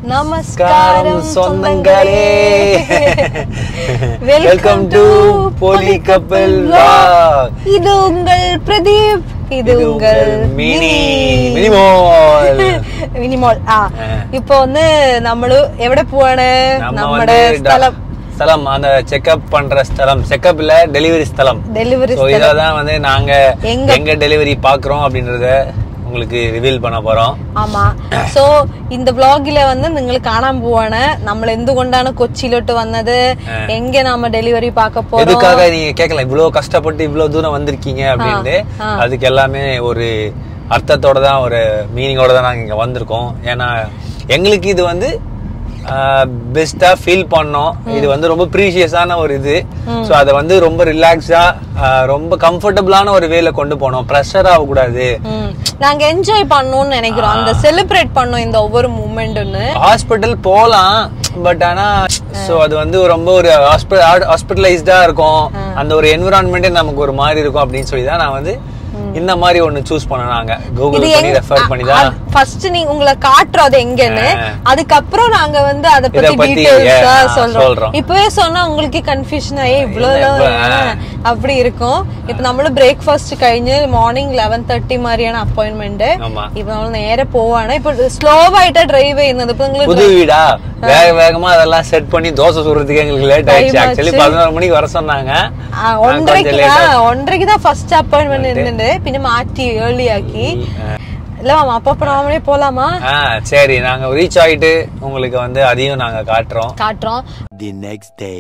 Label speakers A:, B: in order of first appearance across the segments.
A: நமஸ்காரம்
B: சொந்தங்களே
A: welcome
B: welcome
A: to
B: to போலி கப்பல்
A: இது உங்கள் பிரதீப் இது உங்கள்
B: മിനി മിനിമോൾ
A: മിനിമോൾ ആ
B: ആ.
A: ഇപ്പൊ ഒന്ന് നമ്മള് എവിടെ പോവാണ്
B: நம்ம
A: നമ്മുടെ
B: வந்து
A: സ്ഥലം
B: ஸ்தலம் அந்த செக்அப் பண்ற ஸ்தலம் செக்அப் இல்ல டெலிவரி ஸ்தலம்
A: டெலிவரி
B: சோ இதான் வந்து நாங்க
A: எங்க-
B: எங்க டெலிவரி பாக்குறோம் அப்படின்றத உங்களுக்கு ரிவீல் பண்ண போறோம்
A: ആമാ സോ இந்த വ്ളോഗില് വന്ന് നിങ്ങൾ കാണാൻ പോവാണ് നമ്മൾ എന്തുകൊണ്ടാണ് കൊച്ചിയിലോട്ട് വന്നത് എങ്ക നാമ ഡെലിവറി പാക്ക പോறோம்
B: எதுக்காக நீங்க கேட்கலாம் இவ்வளவு கஷ்டப்பட்டு இவ்வளவு தூரம் வந்திருக்கீங்க அப்படின்ட்டு அதுக்கு எல்லாமே ஒரு அர்த்தத்தோட தான் ஒரு மீனிங்கோட தான் நாங்க இங்க வந்திருக்கோம் ஏன்னா எங்களுக்கு இது வந்து பெஸ்டா ஃபீல் பண்ணோம் இது வந்து ரொம்ப ப்ரீஷியஸான ஒரு இது ஸோ அதை வந்து ரொம்ப ரிலாக்ஸா ரொம்ப கம்ஃபர்டபுளான ஒரு வேல கொண்டு போனோம் ப்ரெஷர் ஆகக்கூடாது
A: ம். நாங்க என்ஜாய் பண்ணணும்னு நினைக்கிறோம் அந்த செலிப்ரேட் பண்ணோம் இந்த ஒவ்வொரு மூமெண்ட்னு
B: ஹாஸ்பிட்டல் போலாம் பட் ஆனா சோ அது வந்து ரொம்ப ஒரு ஹாஸ்பிட்டலைஸ்டா இருக்கும் அந்த ஒரு என்விரான்மெண்டே நமக்கு ஒரு மாதிரி இருக்கும் அப்படின்னு சொல்லி தான் நான் வந்து இந்த மாதிரி ஒண்ணு சூஸ் பண்ண நாங்க கூகுள் பண்ணி ரெஃபர் பண்ணி தான்
A: ஃபர்ஸ்ட் நீங்க உங்களை காட்டுறோம் அது எங்கன்னு அதுக்கப்புறம் நாங்க வந்து அத பத்தி
B: பத்தி,
A: டீடைல்ஸா
B: yeah,
A: சொல்றோம்
B: சொல்றோம்.
A: இப்பவே சொன்னா உங்களுக்கு கன்ஃபியூஷன் ஆகி இவ்வளவு
B: இவ்வளவு,
A: அப்படி இருக்கும் இப்ப നമ്മള് ബ്രേക്ക്ഫാസ്റ്റ് കഴിഞ്ഞ് മോർണിംഗ് ലെവൻ തേർട്ടി മാതിരിയാണ് അപ്പോയിന്റ്മെന്റ്
B: ஆமா
A: ഇപ്പൊ നമ്മൾ നേരെ പോവാണ് ഇപ്പൊ സ്ലോ ആയിട്ടാ ഡ്രൈവ് ചെയ്യുന്നത് ഇപ്പൊ നിങ്ങൾ
B: புது வீடா வேக வேகமா அதெல்லாம் செட் பண்ணி தோசை சுடுறதுக்கு எங்களுக்கு லேட் ஆயிடுச்சு
A: Time
B: ஆக்சுவலி
A: ஆச்சு.
B: பதினோரு மணிக்கு வர சொன்னாங்க நான்
A: ഒന്നരക്ക്
B: கொஞ்சம் late ஆ-
A: ഒന്നരക്ക് தான் ஃபர்ஸ்ட் அப்பாயின்மெண்ட் இருந்துட்டு പിന്നെ മാറ്റി ஏர்லி ஆக்கி இல்ல மாமா அப்ப அப்ப நாமளே போலாமா
B: ஆ சரி நாங்க ரீச் ஆயிட்டு உங்களுக்கு வந்து அதையும் நாங்க காட்டுறோம்
A: காட்டுறோம்
C: the next day.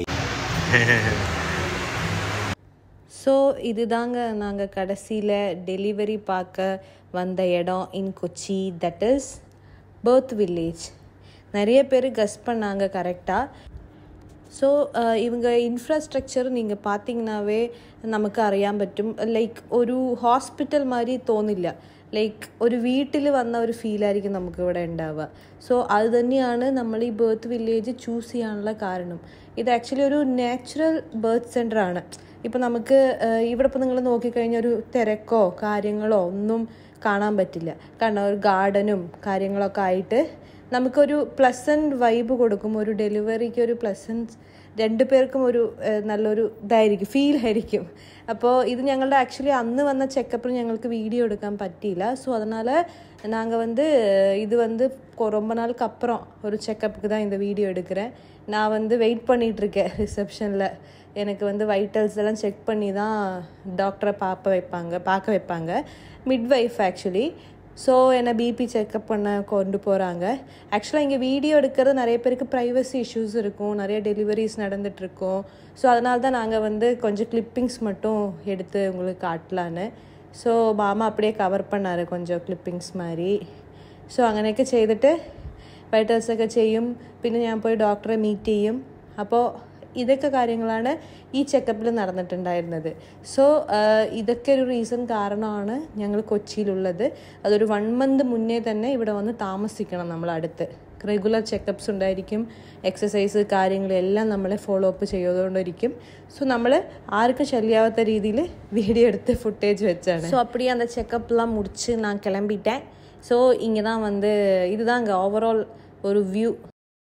A: ஸோ இதுதாங்க நாங்கள் கடைசியில் டெலிவரி பார்க்க வந்த இடம் in Kochi that is birth village நிறைய பேர் கஸ் பண்ணாங்க கரெக்டாக ஸோ இவங்க இன்ஃப்ராஸ்ட்ரக்சர் நீங்கள் பார்த்தீங்கன்னாவே നമുക്ക് അറിയാൻ പറ്റും ലൈക്ക് ഒരു ഹോസ്പിറ്റൽ മാതിരി തോന്നില്ല ലൈക്ക് ഒരു വീട്ടിൽ വന്ന ഒരു ഫീലായിരിക്കും നമുക്ക് ഇവിടെ ഉണ്ടാവുക സോ അത് തന്നെയാണ് നമ്മൾ ഈ ബർത്ത് വില്ലേജ് ചൂസ് ചെയ്യാനുള്ള കാരണം ഇത് ആക്ച്വലി ഒരു നാച്ചുറൽ ബർത്ത് സെൻ്റർ ആണ് ഇപ്പം നമുക്ക് ആഹ് ഇവിടെ ഇപ്പോൾ നിങ്ങൾ നോക്കിക്കഴിഞ്ഞാൽ ഒരു തിരക്കോ കാര്യങ്ങളോ ഒന്നും കാണാൻ പറ്റില്ല കാരണം ഒരു ഗാർഡനും കാര്യങ്ങളൊക്കെ ആയിട്ട് നമുക്കൊരു പ്ലസൻറ്റ് വൈബ് കൊടുക്കും ഒരു ഡെലിവറിക്ക് ഒരു പ്ലസൻറ്റ് രണ്ടു പേർക്കും ഒരു ഏഹ്, നല്ലൊരു ഇതായിരിക്കും ഫീൽ ആയിരിക്കും അപ്പോൾ ഇത് ഞങ്ങളുടെ ആക്ച്വലി അന്ന് വന്ന ചെക്കപ്പിൽ ഞങ്ങൾക്ക് വീഡിയോ എടുക്കാൻ പറ്റിയില്ല ஸோ அதனால் நாங்கள் வந்து இது வந்து கொ- ரொம்ப நாளுக்கு அப்புறம் ஒரு செக்கப்புக்கு தான் இந்த வீடியோ எடுக்கிறேன் நான் வந்து வெயிட் பண்ணிட்டு இருக்கேன் ரிசப்ஷனில் எனக்கு வந்து வைட்டல்ஸ் எல்லாம் செக் பண்ணி தான் டாக்டரை பார்ப்ப வைப்பாங்க பார்க்க வைப்பாங்க மிட்வைஃப் ஆக்சுவலி ஸோ என்னை பிபி செக்கப் பண்ண கொண்டு போகிறாங்க ஆக்சுவலாக இங்கே வீடியோ எடுக்கிறது நிறைய பேருக்கு ப்ரைவசி இஷ்யூஸ் இருக்கும் நிறைய டெலிவரிஸ் நடந்துகிட்ருக்கும் ஸோ அதனால தான் நாங்கள் வந்து கொஞ்சம் கிளிப்பிங்ஸ் மட்டும் எடுத்து உங்களுக்கு காட்டலான்னு ஸோ மாமா அப்படியே கவர் பண்ணார் கொஞ்சம் ക്ലിപ്പിങ്സ് മാതിരി സോ അങ്ങനെയൊക്കെ ചെയ്തിട്ട് വൈറ്റൽസൊക്കെ ചെയ്യും പിന്നെ ഞാൻ പോയി ഡോക്ടറെ മീറ്റ് ചെയ്യും അപ്പോൾ ഇതൊക്കെ കാര്യങ്ങളാണ് ഈ ചെക്കപ്പിൽ നടന്നിട്ടുണ്ടായിരുന്നത് സോ ഇതൊക്കെ ഒരു റീസൺ കാരണമാണ് ഞങ്ങൾ കൊച്ചിയിലുള്ളത് അതൊരു വൺ മന്ത് മുന്നേ തന്നെ ഇവിടെ വന്ന് താമസിക്കണം നമ്മൾ അടുത്ത് റെഗുലർ ചെക്കപ്സ് ഉണ്ടായിരിക്കും എക്സസൈസ് കാര്യങ്ങൾ എല്ലാം നമ്മളെ ഫോളോ അപ്പ് ചെയ്തുകൊണ്ടിരിക്കും ஸோ നമ്മൾ ആർക്കും ശല്യാവാത്ത രീതിയിൽ വീഡിയോ எடுத்து ஃபுட்டேஜ் வச்சாണ് ஸோ அப்படியே அந்த செக்கப்லாம் முடிச்சு நான் கிளம்பிட்டேன் ஸோ இங்கே தான் வந்து இதுதான் இங்கே ஓவரால் ஒரு வியூ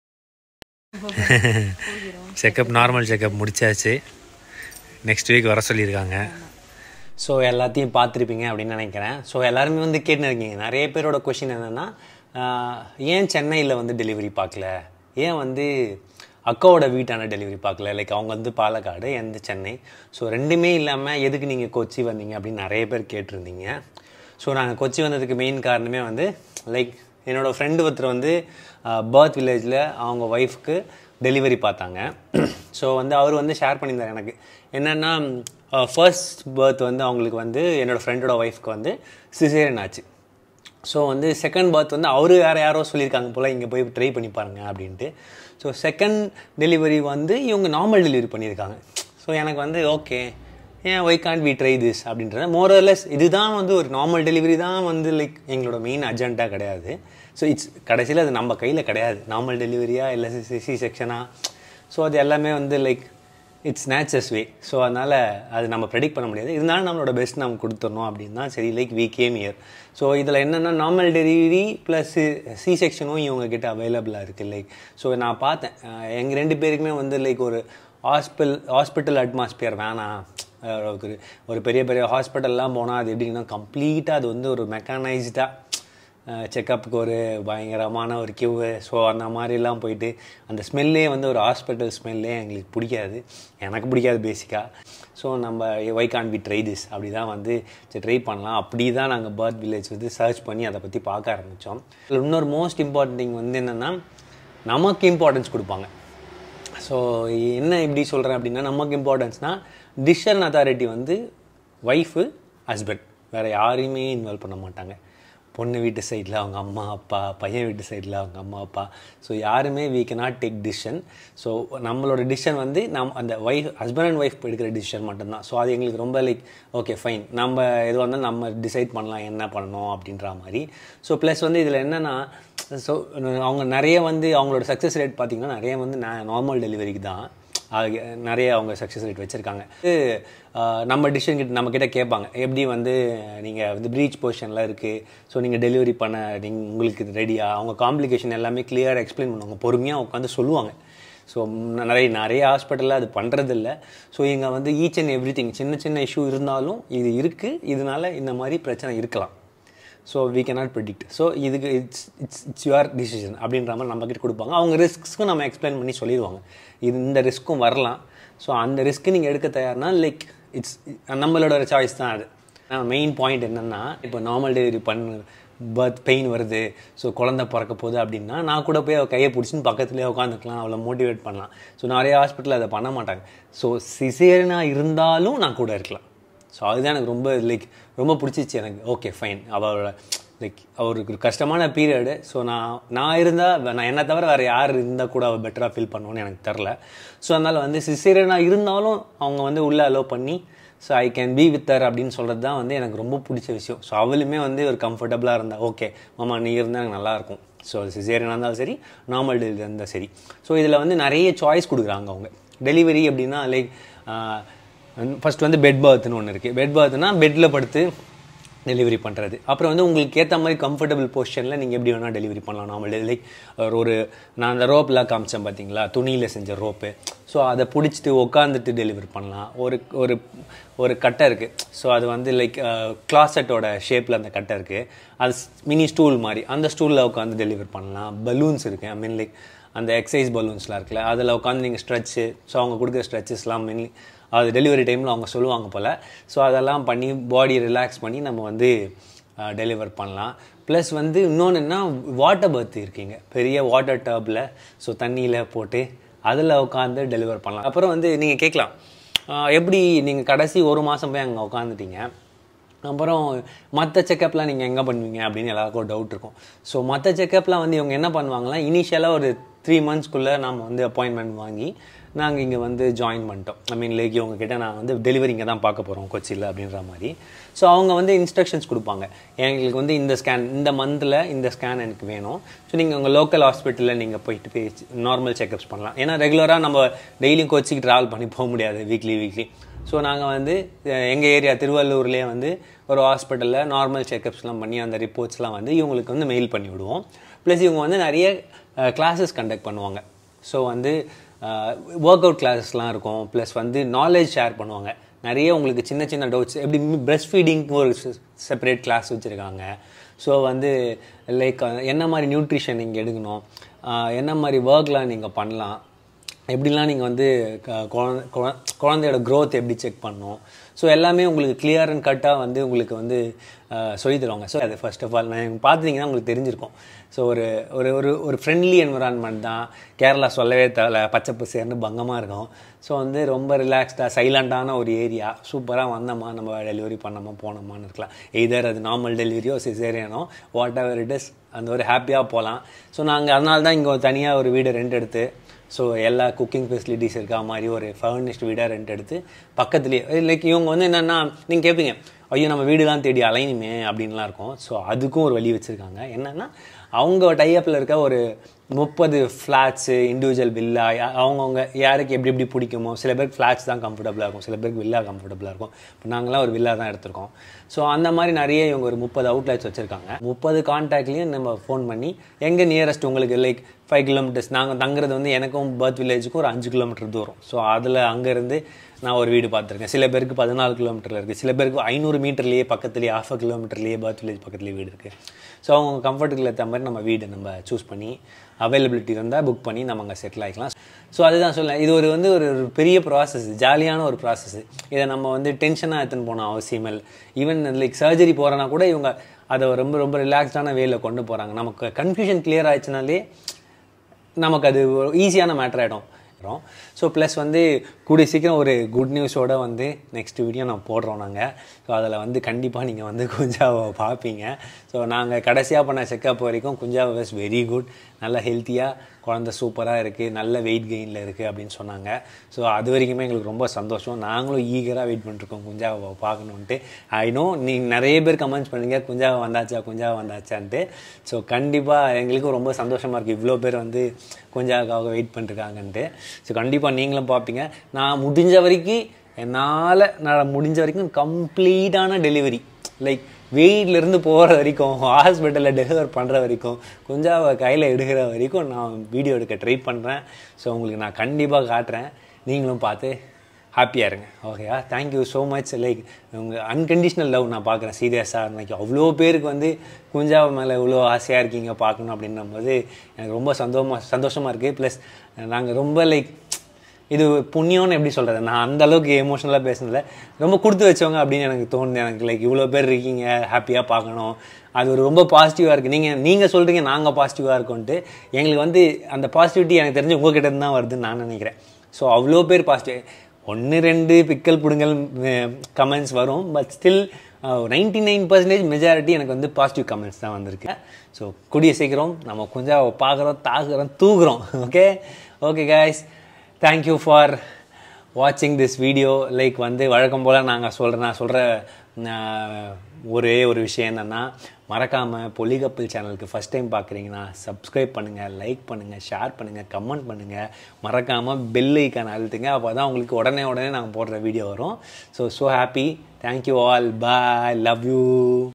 B: செக்கப் நார்மல் செக்கப் முடிச்சாச்சு நெக்ஸ்ட் வீக் வர சொல்லியிருக்காங்க ஸோ எல்லாத்தையும் பார்த்துருப்பீங்க அப்படின்னு நினைக்கிறேன் ஸோ எல்லாருமே வந்து கேட்டுன்னு இருக்கீங்க நிறைய பேரோட கொஷின் என்னென்னா ஏன் சென்னையில் வந்து டெலிவரி பார்க்கல ஏன் வந்து அக்காவோட வீட்டான டெலிவரி பார்க்கல லைக் அவங்க வந்து பாலக்காடு எந்த சென்னை ஸோ ரெண்டுமே இல்லாமல் எதுக்கு நீங்கள் கொச்சி வந்தீங்க அப்படின்னு நிறைய பேர் கேட்டிருந்தீங்க ஸோ நாங்கள் கொச்சி வந்ததுக்கு மெயின் காரணமே வந்து லைக் என்னோடய ஃப்ரெண்டு ஒருத்தர் வந்து பர்த் வில்லேஜில் அவங்க ஒய்ஃப்க்கு டெலிவரி பார்த்தாங்க ஸோ வந்து அவர் வந்து ஷேர் பண்ணியிருந்தார் எனக்கு என்னென்னா ஃபர்ஸ்ட் பர்த் வந்து அவங்களுக்கு வந்து என்னோடய ஃப்ரெண்டோட ஒய்ஃப்க்கு வந்து சிசேரியன் ஆச்சு ஸோ வந்து செகண்ட் பர்த் வந்து அவரு வேறு யாரோ சொல்லியிருக்காங்க போல் இங்கே போய் ட்ரை பண்ணி பாருங்க அப்படின்ட்டு ஸோ செகண்ட் டெலிவரி வந்து இவங்க நார்மல் டெலிவரி பண்ணியிருக்காங்க ஸோ எனக்கு வந்து ஓகே ஏன் why can't we try this அப்படின்றது மோரலஸ் இதுதான் வந்து ஒரு நார்மல் டெலிவரி தான் வந்து லைக் எங்களோட மெயின் அஜெண்டா கிடையாது ஸோ இட்ஸ் கடைசியில் அது நம்ம கையில் கிடையாது நார்மல் டெலிவரியா இல்லை சி செக்ஷனா ஸோ அது எல்லாமே வந்து like it's nature's way so அதனால் அது நம்ம ப்ரெடிக்ட் பண்ண முடியாது இருந்தாலும் நம்மளோட பெஸ்ட் நம்ம கொடுத்துடணும் அப்படின்னு தான் சரி like we came year so இதில் என்னென்னா நார்மல் டெலிவரி ப்ளஸ் சி செக்ஷனும் இவங்க கிட்ட அவைலபிளாக இருக்குது லைக் ஸோ நான் பார்த்தேன் எங்கள் ரெண்டு பேருக்குமே வந்து லைக் ஒரு ஹாஸ்பிட்டல் ஹாஸ்பிட்டல் அட்மாஸ்பியர் வேணாம் அஹ் ஒரு ஒரு பெரிய பெரிய ஹாஸ்பிட்டல்லாம் போனால் அது எப்படின்னா கம்ப்ளீட்டாக அது வந்து ஒரு மெக்கானைஸ்டாக செக்கப்புக்கு ஒரு பயங்கரமான ஒரு கியூவு ஸோ அந்த மாதிரிலாம் போயிட்டு அந்த ஸ்மெல்லே வந்து ஒரு ஹாஸ்பிட்டல் ஸ்மெல்லே எங்களுக்கு பிடிக்காது எனக்கு பிடிக்காது பேசிக்காக ஸோ நம்ம why can be try this அப்படி தான் வந்து சரி ட்ரை பண்ணலாம் அப்படி தான் நாங்கள் பேர்த் வில்லேஜ் வந்து சர்ச் பண்ணி அதை பற்றி பார்க்க ஆரம்பித்தோம் இன்னொரு மோஸ்ட் இம்பார்ட்டன்ட் திங் வந்து என்னென்னா நமக்கு இம்பார்ட்டன்ஸ் கொடுப்பாங்க ஸோ என்ன இப்படி சொல்கிறேன் அப்படின்னா நமக்கு இம்பார்ட்டன்ஸ்னால் டிசிஷன் அத்தாரிட்டி வந்து ஒய்ஃபு ஹஸ்பண்ட் வேறு யாரையுமே இன்வால்வ் பண்ண மாட்டாங்க பொண்ணு வீட்டு சைடில் அவங்க அம்மா அப்பா பையன் வீட்டு சைடில் அவங்க அம்மா அப்பா ஸோ யாருமே we cannot take decision so நம்மளோட டிசிஷன் வந்து நம் அந்த ஒய்ஃப் ஹஸ்பண்ட் அண்ட் ஒய்ஃப் எடுக்கிற டிசிஷன் மட்டும்தான் ஸோ அது எங்களுக்கு ரொம்ப லைக் ஓகே ஃபைன் நம்ம எதுவாக இருந்தாலும் நம்ம டிசைட் பண்ணலாம் என்ன பண்ணணும் அப்படின்ற மாதிரி ஸோ ப்ளஸ் வந்து இதில் என்னென்னா ஸோ அவங்க நிறைய வந்து அவங்களோட சக்ஸஸ் ரேட் பார்த்திங்கன்னா நிறைய வந்து நார்மல் டெலிவரிக்கு தான் அது நிறைய அவங்க சக்ஸஸ் ரேட் வச்சுருக்காங்க இது ஆஹ், நம்ம டிசிஷன் கிட்ட நம்ம கிட்ட கேட்பாங்க எப்படி வந்து நீங்கள் வந்து ப்ரீச் பொசிஷனில் இருக்குது ஸோ நீங்கள் டெலிவரி பண்ண நீங்கள் உங்களுக்கு ரெடியா அவங்க காம்ப்ளிகேஷன் எல்லாமே கிளியராக எக்ஸ்பிளைன் பண்ணுவாங்க பொறுமையாக உட்காந்து சொல்லுவாங்க ஸோ நிறைய நிறைய ஹாஸ்பிட்டலில் அது பண்ணுறதில்ல ஸோ இங்கே வந்து ஈச் அண்ட் எவ்ரி திங் சின்ன சின்ன இஷ்யூ இருந்தாலும் இது இருக்குது இதனால இந்த மாதிரி பிரச்சனை இருக்கலாம் so we cannot predict so இதுக்கு it's it's it's your decision அப்படின்ற மாதிரி நம்மக்கிட்ட கொடுப்பாங்க அவங்க ரிஸ்க்ஸ்க்கும் நம்ம எக்ஸ்பிளைன் பண்ணி சொல்லிடுவாங்க இது இந்த ரிஸ்க்கும் வரலாம் ஸோ அந்த ரிஸ்க்கு நீங்கள் எடுக்க தயார்னா லைக் இட்ஸ் நம்மளோட சாய்ஸ் தான் அது மெயின் பாயிண்ட் என்னென்னா இப்போ நார்மல் டெலிவரி பண்ணு பர்த் பெயின் வருது ஸோ குழந்தை பிறக்க போகுது அப்படின்னா நான் கூட போய் அவள் கையை பிடிச்சின்னு பக்கத்துலேயே உட்காந்துக்கலாம் அவளை மோட்டிவேட் பண்ணலாம் ஸோ நிறைய ஹாஸ்பிட்டலில் அதை பண்ண மாட்டாங்க ஸோ சிசேரியனாக இருந்தாலும் நான் கூட இருக்கலாம் ஸோ அதுதான் எனக்கு ரொம்ப லைக் ரொம்ப பிடிச்சிச்சு எனக்கு ஓகே ஃபைன் அவரோட லைக் அவருக்கு ஒரு கஷ்டமான பீரியடு ஸோ நான் நான் இருந்தால் நான் என்னை தவிர வேறு யார் இருந்தால் கூட அவள் பெட்டராக ஃபீல் பண்ணுவோன்னு எனக்கு தெரில ஸோ அதனால் வந்து சிசேரியனாக இருந்தாலும் அவங்க வந்து உள்ளே அலோவ் பண்ணி so I can be with her அப்படின்னு சொல்கிறது தான் வந்து எனக்கு ரொம்ப பிடிச்ச விஷயம் ஸோ அவளுமே வந்து ஒரு கம்ஃபர்டபுளாக இருந்தால் ஓகே மாமா நீ இருந்தால் எனக்கு நல்லாயிருக்கும் ஸோ சிசேரியனாக இருந்தாலும் சரி நார்மல் டெலிவரி இருந்தால் சரி ஸோ இதில் வந்து நிறைய சாய்ஸ் கொடுக்குறாங்க அவங்க டெலிவரி அப்படின்னா லைக் ஃபர்ஸ்ட் வந்து பெட் பர்த்னு ஒன்று இருக்குது பெட் பர்த்னா பெட்டில் படுத்து டெலிவரி பண்ணுறது அப்புறம் வந்து உங்களுக்கு ஏற்ற மாதிரி கம்ஃபர்டபுள் பொசிஷனில் நீங்கள் எப்படி வேணால் டெலிவரி பண்ணலாம் நார்மல் லைக் ஒரு நான் அந்த ரோப்லாம் காமிச்சேன் பார்த்தீங்களா துணியில் செஞ்ச ரோப்பு ஸோ அதை பிடிச்சிட்டு உட்காந்துட்டு டெலிவரி பண்ணலாம் ஒரு ஒரு ஒரு கட்டை இருக்குது ஸோ அது வந்து லைக் கிளாசட்டோட ஷேப்பில் அந்த கட்டை இருக்குது அது மினி ஸ்டூல் மாதிரி அந்த ஸ்டூலில் உட்காந்து டெலிவரி பண்ணலாம் பலூன்ஸ் இருக்குது ஐ மீன் லைக் அந்த எக்ஸசைஸ் பலூன்ஸ்லாம் இருக்குல்ல அதில் உட்காந்து நீங்கள் ஸ்ட்ரெச்சு ஸோ அவங்க கொடுக்குற ஸ்ட்ரெச்சஸ்லாம் மென்லி அது டெலிவரி டைமில் அவங்க சொல்லுவாங்க போல் ஸோ அதெல்லாம் பண்ணி பாடி ரிலாக்ஸ் பண்ணி நம்ம வந்து டெலிவர் பண்ணலாம் ப்ளஸ் வந்து இன்னொன்று என்ன வாட்டர் பர்த் இருக்கீங்க பெரிய வாட்டர் டப்பில் ஸோ தண்ணியில் போட்டு அதில் உட்காந்து டெலிவர் பண்ணலாம் அப்புறம் வந்து நீங்கள் கேட்கலாம் ஆஹ் எப்படி நீங்கள் கடைசி ஒரு மாதம் போய் அங்கே உட்காந்துட்டீங்க அப்புறம் மற்ற செக்கப்லாம் நீங்கள் எங்கே பண்ணுவீங்க அப்படின்னு எல்லாருக்கும் ஒரு டவுட் இருக்கும் ஸோ மற்ற செக்கப்லாம் வந்து இவங்க என்ன பண்ணுவாங்கன்னா இனிஷியலாக ஒரு த்ரீ மந்த்ஸ்க்குள்ளே நம்ம வந்து அப்பாயின்மெண்ட் வாங்கி நாங்கள் இங்கே வந்து ஜாயின் பண்ணிட்டோம் ஐ மீன் லைக் இவங்க கிட்ட நான் வந்து டெலிவரி இங்கே தான் பார்க்க போகிறோம் கொச்சியில் அப்படின்ற மாதிரி ஸோ அவங்க வந்து இன்ஸ்ட்ரக்ஷன்ஸ் கொடுப்பாங்க எங்களுக்கு வந்து இந்த ஸ்கேன் இந்த மந்தில் இந்த ஸ்கேன் எனக்கு வேணும் ஸோ நீங்கள் உங்கள் லோக்கல் ஹாஸ்பிட்டலில் நீங்கள் போயிட்டு போய் நார்மல் செக்கப்ஸ் பண்ணலாம் ஏன்னா ரெகுலராக நம்ம டெய்லியும் கொச்சிக்கு ட்ராவல் பண்ணி போக முடியாது வீக்லி வீக்லி ஸோ நாங்கள் வந்து எங்கள் ஏரியா திருவள்ளூர்லேயே வந்து ஒரு ஹாஸ்பிட்டலில் நார்மல் செக்கப்ஸ்லாம் பண்ணி அந்த ரிப்போர்ட்ஸ்லாம் வந்து இவங்களுக்கு வந்து மெயில் பண்ணி விடுவோம் ப்ளஸ் இவங்க வந்து நிறைய கிளாஸஸ் கண்டக்ட் பண்ணுவாங்க ஸோ வந்து ஒர்க் அவுட் கிளாஸஸ்லாம் இருக்கும் ப்ளஸ் வந்து நாலேஜ் ஷேர் பண்ணுவாங்க நிறைய உங்களுக்கு சின்ன சின்ன டவுட்ஸ் எப்படி பிரெஸ்ட் ஃபீடிங்க்கு ஒரு செப்பரேட் கிளாஸ் வச்சுருக்காங்க ஸோ வந்து லைக் என்ன மாதிரி நியூட்ரிஷன் நீங்கள் எடுக்கணும் ஆஹ் என்ன மாதிரி ஒர்க்லாம் நீங்கள் பண்ணலாம் எப்படிலாம் நீங்கள் வந்து க- குழந்தை குழ- குழந்தையோட growth எப்படி செக் பண்ணணும் ஸோ எல்லாமே உங்களுக்கு கிளியர் அண்ட் கட்டாக வந்து உங்களுக்கு வந்து சொல்லி தருவாங்க ஸோ அது ஃபர்ஸ்ட் ஆஃப் ஆல் நான் பார்த்தீங்கன்னா உங்களுக்கு தெரிஞ்சிருக்கும் ஸோ ஒரு ஒரு ஒரு ஒரு ஃப்ரெண்ட்லி என்விரான்மெண்ட் தான் கேரளா சொல்லவே தேவையில்ல பச்சை பசேர்னு பங்கமாக இருக்கும் ஸோ வந்து ரொம்ப ரிலாக்ஸ்டாக சைலண்டான ஒரு ஏரியா சூப்பராக வந்தோமா நம்ம டெலிவரி பண்ணோமா போனோமான்னு இருக்கலாம் எய்தர் அது நார்மல் டெலிவரியோ சிசேரியனோ வாட் எவர் இட் இஸ் அந்த ஒரு ஹாப்பியாக போகலாம் ஸோ நாங்கள் அதனால தான் இங்கே தனியாக ஒரு வீடு ரெண்ட் எடுத்து ஸோ எல்லா குக்கிங் ஃபெசிலிட்டிஸ் இருக்கா மாதிரி ஒரு ஃபர்னிஷ்ட் வீடாக ரெண்ட் எடுத்து பக்கத்துலேயே லைக் இவங்க வந்து என்னென்னா நீங்கள் கேட்பீங்க ஐயோ நம்ம வீடுலாம் தேடி அலையணுமே அப்படின்லாம் இருக்கும் ஸோ அதுக்கும் ஒரு வழி வச்சுருக்காங்க என்னென்னா அவங்க டைப்பில் இருக்க ஒரு முப்பது ஃப்ளாட்ஸு இண்டிவிஜுவல் வில்லா அவங்கவுங்க யாருக்கு எப்படி எப்படி பிடிக்குமோ சில பேருக்கு ஃப்ளாட்ஸ் தான் கம்ஃபர்டபுளாக இருக்கும் சில பேருக்கு வில்லா கம்ஃபர்டபுளாக இருக்கும் இப்போ நாங்களாம் ஒரு வில்லா தான் எடுத்திருக்கோம் ஸோ அந்த மாதிரி நிறைய இவங்க ஒரு முப்பது அவுட்லெட்ஸ் வச்சுருக்காங்க முப்பது கான்டாக்ட்லேயும் நம்ம ஃபோன் பண்ணி எங்கே நியரஸ்ட் உங்களுக்கு லைக் ஃபைவ் கிலோமீட்டர்ஸ் நாங்கள் தங்குறது வந்து எனக்கும் பர்த் வில்லேஜுக்கும் ஒரு அஞ்சு கிலோமீட்டர் தூரம் ஸோ அதில் அங்கேருந்து நான் ஒரு வீடு பார்த்துருக்கேன் சில பேருக்கு பதினாலு கிலோமீட்டரில் இருக்குது சில பேருக்கு ஐநூறு மீட்டர்லேயே பக்கத்துலேயே ஆஃப் கிலோமீட்டர்லேயே பர்த் வில்லேஜ் பக்கத்துலேயே வீடு இருக்குது ஸோ அவங்க கம்ஃபர்ட்டுக்கு ஏற்ற மாதிரி நம்ம வீடு நம்ம சூஸ் பண்ணி அவைலபிலிட்டி இருந்தால் புக் பண்ணி நம்ம அங்கே செட்டில் ஆகிக்கலாம் ஸோ அதுதான் சொல்ல இது ஒரு வந்து ஒரு ஒரு பெரிய ப்ராசஸ் ஜாலியான ஒரு ப்ராசஸ் இதை நம்ம வந்து டென்ஷனாக எடுத்துன்னு போனோம் அவசியம் இல்லை ஈவன் லைக் சர்ஜரி போகிறனா கூட இவங்க அதை ரொம்ப ரொம்ப ரிலாக்ஸ்டான வேல கொண்டு போகிறாங்க நமக்கு கன்ஃபியூஷன் கிளியர் ஆயிடுச்சுனாலே நமக்கு அது ஈஸியான மேட்டர் ஆகிடும் ஸோ ப்ளஸ் வந்து கூடிய சீக்கிரம் ஒரு குட் நியூஸோட வந்து நெக்ஸ்ட் வீடியோ நான் போடுறோம் நாங்கள் ஸோ அதில் வந்து கண்டிப்பாக நீங்கள் வந்து குஞ்சாவை பார்ப்பீங்க ஸோ நாங்கள் கடைசியாக பண்ண செக்கப் வரைக்கும் குஞ்சாவை வாஸ் வெரி குட் நல்ல ஹெல்த்தியாக குழந்த சூப்பராக இருக்குது நல்ல வெயிட் கெயினில் இருக்குது அப்படின்னு சொன்னாங்க ஸோ அது வரைக்குமே எங்களுக்கு ரொம்ப சந்தோஷம் நாங்களும் ஈகராக வெயிட் பண்ணிருக்கோம் குஞ்சாவை பார்க்கணுன்ட்டு ஐ நோ நீங்கள் நிறைய பேர் கமெண்ட்ஸ் பண்ணுங்க குஞ்சாவை வந்தாச்சா குஞ்சாவை வந்தாச்சான்ட்டு ஸோ கண்டிப்பாக எங்களுக்கும் ரொம்ப சந்தோஷமாக இருக்குது இவ்வளோ பேர் வந்து குஞ்சாவுக்காக வெயிட் பண்ணிருக்காங்கன்ட்டு ஸோ கண்டிப்பாக நீங்களும் பார்ப்பீங்க நான் முடிஞ்ச வரைக்கும் என்னால் நான் முடிஞ்ச வரைக்கும் கம்ப்ளீட்டான டெலிவரி லைக் வெயிட்லேருந்து போகிற வரைக்கும் ஹாஸ்பிட்டலில் டெலிவர் பண்ணுற வரைக்கும் கொஞ்சம் கையில் எடுக்கிற வரைக்கும் நான் வீடியோ எடுக்க ட்ரை பண்ணுறேன் ஸோ உங்களுக்கு நான் கண்டிப்பாக காட்டுறேன் நீங்களும் பார்த்து ஹாப்பியாக இருங்க ஓகேயா தேங்க்யூ ஸோ மச் லைக் உங்கள் அன்கண்டிஷ்னல் லவ் நான் பார்க்குறேன் சீரியஸாக இன்னைக்கு அவ்வளோ பேருக்கு வந்து குஞ்சாவை மேலே இவ்வளோ ஆசையாக இருக்கீங்க பார்க்கணும் அப்படின்னும் போது எனக்கு ரொம்ப சந்தோஷமாக சந்தோஷமாக இருக்குது ப்ளஸ் நாங்கள் ரொம்ப லைக் இது புண்ணியம்னு எப்படி சொல்கிறது நான் அந்த அளவுக்கு எமோஷனலாக பேசுனதில்ல ரொம்ப கொடுத்து வச்சவங்க அப்படின்னு எனக்கு தோணுது எனக்கு லைக் இவ்வளோ பேர் இருக்கீங்க ஹாப்பியாக பார்க்கணும் அது ஒரு ரொம்ப பாசிட்டிவாக இருக்குது நீங்கள் நீங்கள் சொல்கிறீங்க நாங்கள் பாசிட்டிவாக இருக்கோன்ட்டு எங்களுக்கு வந்து அந்த பாசிட்டிவிட்டி எனக்கு தெரிஞ்சு உங்ககிட்ட இருந்து தான் வருதுன்னு நான் நினைக்கிறேன் ஸோ அவ்வளோ பேர் பாசிட்டிவ் ஒன்று ரெண்டு பிக்கல் பிடுங்கல் கமெண்ட்ஸ் வரும் but still ninety nine percentage majority எனக்கு வந்து பாசிட்டிவ் கமெண்ட்ஸ் தான் வந்திருக்கு ஸோ கூடிய சீக்கிரம் நம்ம கொஞ்சம் பார்க்குறோம் தாக்குறோம் தூக்குறோம் okay okay guys thank you for வாட்சிங் திஸ் வீடியோ லைக் வந்து வழக்கம் போல் நாங்கள் சொல்கிற நான் சொல்கிற ஒரே ஒரு விஷயம் என்னென்னா மறக்காமல் பொலிகப்பல் சேனலுக்கு ஃபஸ்ட் டைம் பார்க்குறீங்கன்னா சப்ஸ்கிரைப் பண்ணுங்கள் லைக் பண்ணுங்கள் ஷேர் பண்ணுங்கள் கமெண்ட் பண்ணுங்கள் மறக்காமல் பெல் ஐக்கான அழுத்துங்க அப்போ தான் உங்களுக்கு உடனே உடனே நாங்கள் போடுற வீடியோ வரும் so so happy thank you all bye love you